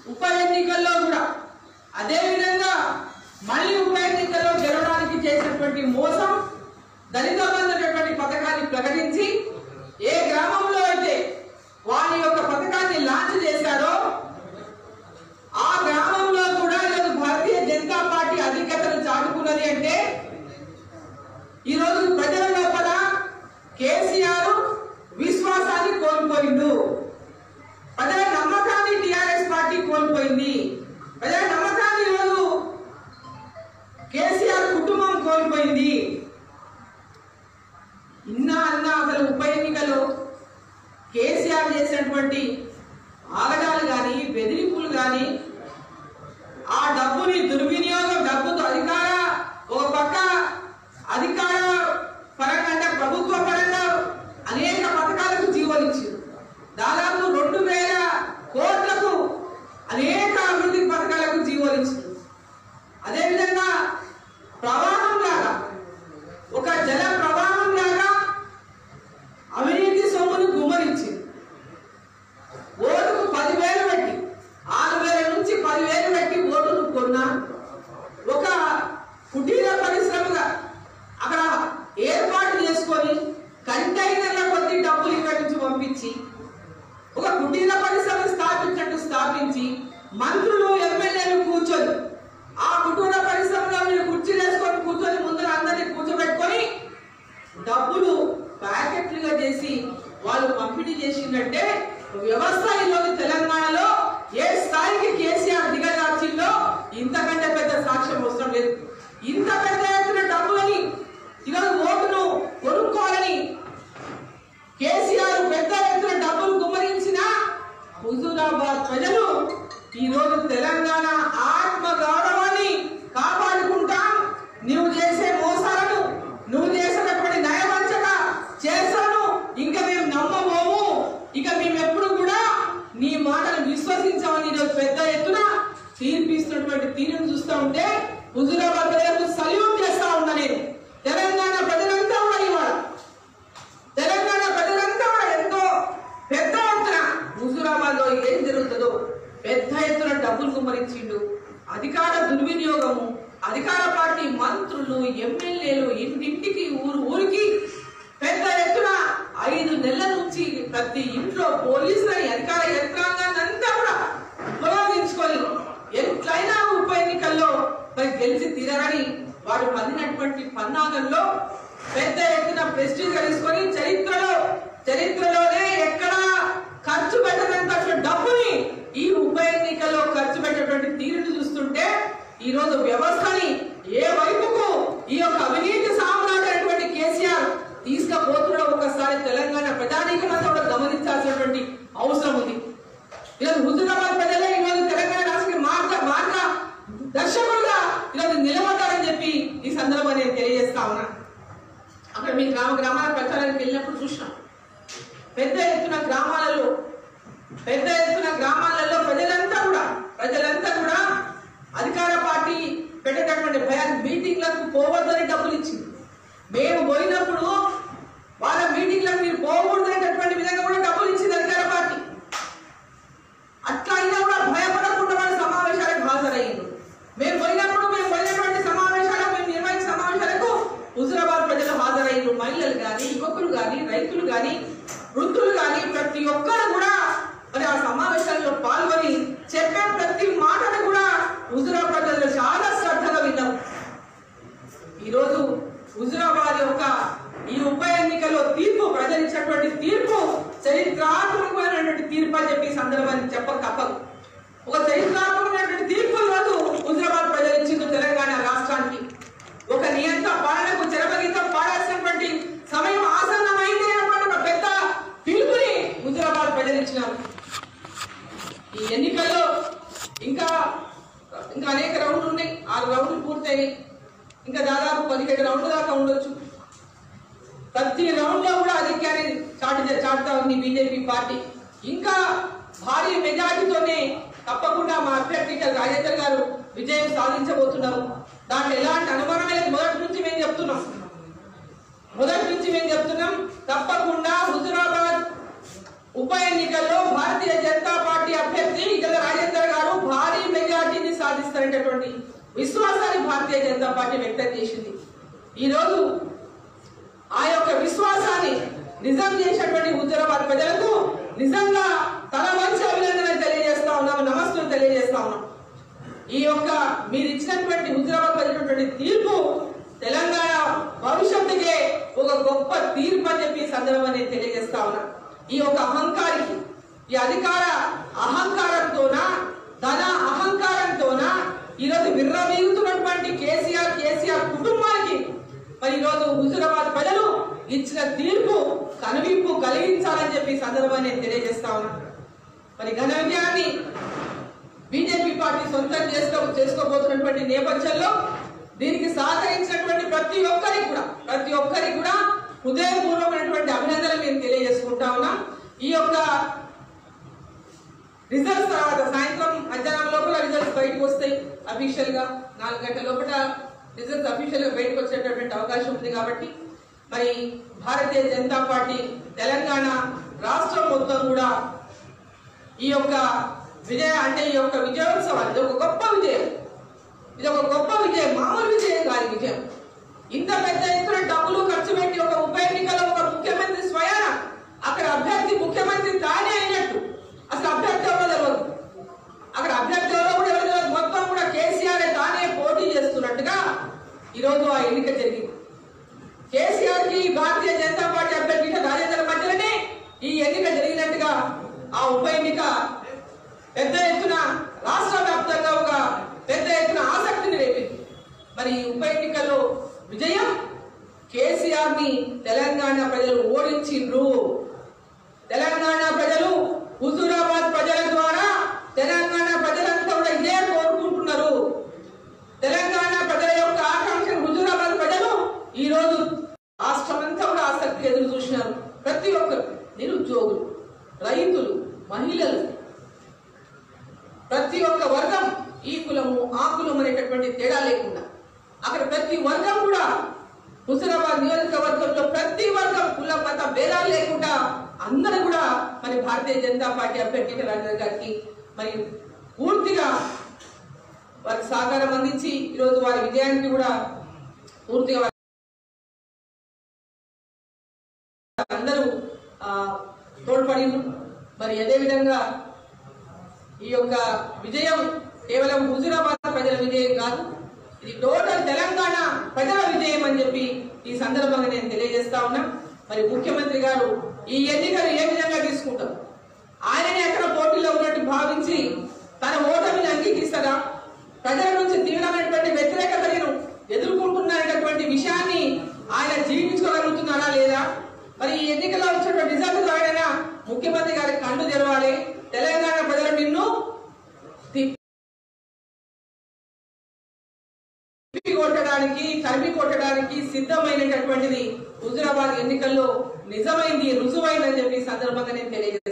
ఉప ఎన్నికల్లో కూడా అదే విధంగా మళ్ళీ ఉప ఎన్నికల్లో గెలవడానికి చేసినటువంటి మోసం దళిత బంధు అనేటువంటి పథకాన్ని ప్రకటించి ఏ గ్రామంలో అయితే వారి యొక్క పథకాన్ని లాంచ్ చేశారో ఆ గ్రామంలో కూడా ఈరోజు భారతీయ జనతా పార్టీ అధికతను చాటుకున్నది అంటే ఈరోజు ప్రజల లోపల కేసీఆర్ విశ్వాసాన్ని కోల్పోయిండు ప్రజల నమ్మకాన్ని టిఆర్ఎస్ పార్టీ కోల్పోయింది ప్రజల నమ్మకాన్ని ఈరోజు కేసీఆర్ కుటుంబం కోల్పోయింది ఇన్నా అన్నా అసలు ఉప ఎన్నికలో కేసీఆర్ చేసినటువంటి ఆగడాలు కానీ బెదిరింపులు కానీ ఆ డబ్బుని దుర్వినియోగం డబ్బుతో అధికార ఒక పక్క అధికార పరంగా అంటే ప్రభుత్వ పరంగా అనేక పథకాలకు జీవనిచ్చారు దాదాపు రెండు వేల కోట్లకు అనేక అభివృద్ధి పథకాలకు జీవనిచ్చారు అదేవిధంగా ప్రవాహం లాగా ఒక జల ప్రవాహం లాగా అవినీతి సొమ్మును గుమ్మరించింది ఓటుకు పదివేలు పెట్టి ఆరు వేల నుంచి పదివేలు పెట్టి ఓటును కొన్నా ఒక కుటీర పరిశ్రమగా అక్కడ ఏర్పాటు చేసుకొని కంటైనర్ల కొద్ది డబ్బులు ఇక్కడి నుంచి పంపించి ఒక కుటీర పరిశ్రమ స్థాపించినట్టు స్థాపించి మంత్రులు ఎమ్మెల్యేలు కూర్చొని ఆ కుటీర పరిశ్రమలో వీళ్ళు కుర్చీ వేసుకొని కూర్చొని ముందర అందరినీ కూర్చోబెట్టుకొని డబ్బులు ప్యాకెట్లుగా చేసి వాళ్ళు పంపిణీ చేసిందంటే వ్యవస్థ ఈరోజు తెలంగాణలో ఏ స్థాయికి కేసీఆర్ దిగజార్చిందో ఇంతకంటే పెద్ద సాక్ష్యం అవసరం లేదు ఇంత పెద్ద ఎత్తున డబ్బులని ఈరోజు ఓటును కొనుక్కోవాలని కేసీఆర్ పెద్ద ఎత్తున డబ్బులు కుమ్మరించిన హుజూరాబాద్ ప్రజలు ఈరోజు తెలంగాణ ఆత్మ గౌరవాన్ని కాపాడుకుంటాం నువ్వు చేసే మోసాలను నువ్వు చేసేటటువంటి నయవంచక చేశాను ఇంకా మేము నమ్మబోము ఇక మేము ఎప్పుడు కూడా నీ మాటను విశ్వసించామని ఈరోజు పెద్ద ఎత్తున తీర్పిస్తున్నటువంటి తీరును చూస్తూ ఉంటే హుజూరాబాద్ ప్రజలకు సల్యూట్ చేస్తా ఉన్నా నేను తెలంగాణ ప్రజలంతా కూడా ఇవాళ తెలంగాణ ప్రజలంతా కూడా ఎంతో పెద్ద ఎత్తున హుజూరాబాద్ లో ఏం జరుగుతుందో పెద్ద ఎత్తున డబ్బులు కుమ్మరించిండు అధికార దుర్వినియోగము అధికార పార్టీ మంత్రులు ఎమ్మెల్యేలు ఇంటింటికి ఊరు ఊరికి పెద్ద ఎత్తున ఐదు నెలల నుంచి ప్రతి ఇంట్లో పోలీసులని అధికార యంత్రాంగాన్ని అంతా కూడా ఉపయోగించుకొని ఎట్లయినా ఉప ఎన్నికల్లో మరి గెలిచి తీరాలని వారు పందినటువంటి పన్నాగంలో పెద్ద ఎత్తున ప్రెస్టీజ్ తీసుకొని చరిత్రలో చరిత్రలోనే ఎక్కడ ఖర్చు పెట్టనంత డబ్బుని ఈ ఉప ఎన్నికల్లో ఖర్చు పెట్టేటువంటి తీరును చూస్తుంటే ఈ రోజు వ్యవస్థని ఏ వైపుకు ఈ యొక్క అవినీతి సామ్రాట్ అయినటువంటి కేసీఆర్ తీసుకపోతున్నాడో ఒకసారి తెలంగాణ ప్రజానీకమంతా కూడా గమనించాల్సినటువంటి అవసరం ఉంది ఈరోజు హుజురాబాద్ ప్రజలే ఈరోజు తెలంగాణ రాష్ట్రానికి మార్గ మార్గ దర్శకులుగా ఈరోజు నిలబడ్డారని చెప్పి ఈ సందర్భంగా నేను తెలియజేస్తా ఉన్నా అక్కడ మీ గ్రామ గ్రామాల ప్రచారానికి వెళ్ళినప్పుడు చూసినాం పెద్ద ఎత్తున గ్రామాలలో పెద్ద ఎత్తున గ్రామాలలో ప్రజలంతా కూడా ప్రజలంతా కూడా అధికార పార్టీ పెట్టేటటువంటి భయాన్ని మీటింగ్లకు పోవద్దని డబ్బులు ఇచ్చింది మేము పోయినప్పుడు వాళ్ళ మీటింగ్లకు మీరు పోకూడదనేటటువంటి విధంగా కూడా డబ్బులు ఇచ్చింది అధికార పార్టీ అట్లా అయినా కూడా భయపడకుండా వాళ్ళ సమావేశాలకు హాజరయ్యింది మేము పోయినప్పుడు మేము పోయినటువంటి సమావేశాలకు మేము నిర్వహించిన సమావేశాలకు హుజురాబాద్ ప్రజలు హాజరయ్యారు మహిళలు కానీ యువకులు కానీ రైతులు కానీ వృద్ధులు కానీ ప్రతి ఒక్కరు కూడా మరి ఆ సమావేశాల్లో పాల్గొని చెప్పే ప్రతి మాటను కూడా హుజురాబాద్ ప్రజలు చాలా శ్రద్ధగా విన్నాం ఈరోజు హుజురాబాద్ యొక్క ఈ ఉప ఎన్నికలో తీర్పు ప్రజలు ఇచ్చినటువంటి తీర్పు చరిత్రాత్మకమైనటువంటి తీర్పు అని చెప్పి ఈ సందర్భాన్ని చెప్పక తప్పదు ఒక చరిత్రాత్మకమైనటువంటి తీర్పు ఈరోజు హుజురాబాద్ ప్రజలు ఇచ్చింది తెలంగాణ రాష్ట్రానికి ఒక నియంత పాలనకు చరమగీతం పాడాల్సినటువంటి సమయం ఆసన్నమైంది అనేటువంటి ఒక పెద్ద పిలుపుని హుజురాబాద్ ప్రజలు ఇచ్చినారు ఈ ఎన్నికల్లో ఇంకా ఇంకా అనేక రౌండ్లు ఉన్నాయి ఆరు రౌండ్లు పూర్తయినాయి ఇంకా దాదాపు పదిహేడు రౌండ్ల దాకా ఉండొచ్చు ప్రతి రౌండ్ లో కూడా అధికారి చాటు చాటుతా ఉంది బీజేపీ పార్టీ ఇంకా భారీ మెజార్టీతోనే తప్పకుండా మా అభ్యర్థి రాజేందర్ గారు విజయం సాధించబోతున్నారు దాంట్లో ఎలాంటి అనుమానం లేదు మొదటి నుంచి మేము చెప్తున్నాం మొదటి నుంచి మేము చెప్తున్నాం తప్పకుండా హుజురాబాద్ ఉప ఎన్నికల్లో భారతీయ జనతా పార్టీ అభ్యర్థి ఇతర రాజేందర్ గారు సాధిస్తారనేటటువంటి విశ్వాసాన్ని భారతీయ జనతా పార్టీ వ్యక్తం చేసింది ఈరోజు ఆ యొక్క విశ్వాసాన్ని నిజం చేసినటువంటి హుజరాబాద్ ప్రజలకు నిజంగా తల వంచి అభినందనలు తెలియజేస్తా ఉన్నాము నమస్తులు తెలియజేస్తా ఉన్నాం ఈ యొక్క మీరు ఇచ్చినటువంటి హుజరాబాద్ ప్రజలటువంటి తీర్పు తెలంగాణ భవిష్యత్తుకే ఒక గొప్ప తీర్పు అని చెప్పి ఈ సందర్భంగా నేను తెలియజేస్తా ఉన్నా ఈ యొక్క అహంకారికి ఈ అధికార అహంకారంతోన ధన అహంకారంతోన ఈరోజు విర్రవీగుతున్నటువంటి కేసీఆర్ కేసీఆర్ కుటుంబానికి మరి ఈరోజు హుజురాబాద్ ప్రజలు ఇచ్చిన తీర్పు కనువిప్పు కలిగించాలని చెప్పి ఈ సందర్భంగా నేను తెలియజేస్తా ఉన్నా మరి ఘన విజయాన్ని బీజేపీ పార్టీ సొంతం చేసుకో చేసుకోబోతున్నటువంటి నేపథ్యంలో దీనికి సహకరించినటువంటి ప్రతి ఒక్కరికి కూడా ప్రతి ఒక్కరికి కూడా హృదయపూర్వకమైనటువంటి అభినందనలు మేము తెలియజేసుకుంటా ఉన్నాం ఈ యొక్క రిజల్ట్స్ తర్వాత సాయంత్రం మధ్యాహ్నం లోపల రిజల్ట్స్ బయటకు వస్తాయి అఫీషియల్ గా నాలుగు గంటల లోపల రిజల్ట్స్ అఫీషియల్ గా బయటకు వచ్చేటటువంటి అవకాశం ఉంది కాబట్టి మరి భారతీయ జనతా పార్టీ తెలంగాణ రాష్ట్రం మొత్తం కూడా ఈ యొక్క విజయ అంటే ఈ యొక్క విజయోత్సవాలు ఇది ఒక గొప్ప విజయం ఇది ఒక గొప్ప విజయం మామూలు విజయం కాదు ఈ విజయం ఇంత పెద్ద ఎత్తున డబ్బులు ఖర్చు పెట్టి ఒక ఉప ఎన్నికలో ఒక ముఖ్యమంత్రి స్వయాన అక్కడ అభ్యర్థి ముఖ్యమంత్రి తానే అయినట్టు అసలు అభ్యర్థి ఎవరో తెలియదు అక్కడ అభ్యర్థి ఎవరో కూడా ఎవరో తెలియదు మొత్తం కూడా కేసీఆర్ తానే పోటీ చేస్తున్నట్టుగా ఈరోజు ఆ ఎన్నిక జరిగింది కేసీఆర్ కి భారతీయ జనతా పార్టీ అభ్యర్థి రాజేంద్ర మధ్యలోనే ఈ ఎన్నిక జరిగినట్టుగా ఆ ఉప ఎన్నిక పెద్ద ఎత్తున రాష్ట్ర వ్యాప్తంగా ఒక పెద్ద ఎత్తున ఆసక్తిని రేపింది మరి ఈ ఉప ఎన్నికల్లో విజయం కేసీఆర్ ని తెలంగాణ ప్రజలు ఓడించిండ్రు తెలంగాణ ప్రజలు హుజూరాబాద్ ప్రజల ద్వారా తెలంగాణ ప్రజలంతా కూడా ఇదే కోరుకుంటున్నారు తెలంగాణ ప్రజల యొక్క ఆకాంక్ష హుజూరాబాద్ ప్రజలు ఈ రోజు రాష్ట్రమంతా కూడా ఆసక్తి ఎదురు చూసినారు ప్రతి ఒక్కరు నిరుద్యోగులు రైతులు మహిళలు ప్రతి ఒక్క వర్గం ఈ కులము ఆ కులము అనేటటువంటి తేడా లేకుండా అక్కడ ప్రతి వర్గం కూడా హుజరాబాద్ నియోజకవర్గంలో ప్రతి వర్గం కుల మత భేదాలు లేకుండా అందరూ కూడా మరి భారతీయ జనతా పార్టీ అభ్యర్థి రాజేంద్ర గారికి మరి పూర్తిగా వారికి సహకారం అందించి ఈరోజు వారి విజయానికి కూడా పూర్తిగా వారి అందరూ ఆ, తోడ్పడి మరి అదే విధంగా ఈ యొక్క విజయం కేవలం హుజురాబాద్ ప్రజల విజయం కాదు ఇది టోటల్ తెలంగాణ ప్రజల విజయం అని చెప్పి ఈ సందర్భంగా నేను తెలియజేస్తా ఉన్నా మరి ముఖ్యమంత్రి గారు ఈ ఎన్నికలు ఏ విధంగా తీసుకుంటారు ఆయననే అక్కడ పోటీలో ఉన్నట్టు భావించి తన ఓటమిని అంగీకరిస్తారా ప్రజల నుంచి తీవ్రమైనటువంటి వ్యతిరేకతను ఎదుర్కొంటున్నటువంటి విషయాన్ని ఆయన జీవించుకోగలుగుతున్నారా లేదా మరి ఈ ఎన్నికల్లో వచ్చినటువంటి రిజల్ట్ ద్వారా ముఖ్యమంత్రి గారికి కండు తెరవాలి తెలంగాణ ప్రజలు నిన్ను తిప్పి కొట్టడానికి తరిమి కొట్టడానికి సిద్ధమైనటువంటిది హుజురాబాద్ ఎన్నికల్లో నిజమైంది రుజువైందని చెప్పి ఈ సందర్భంగా నేను తెలియజేస్తాను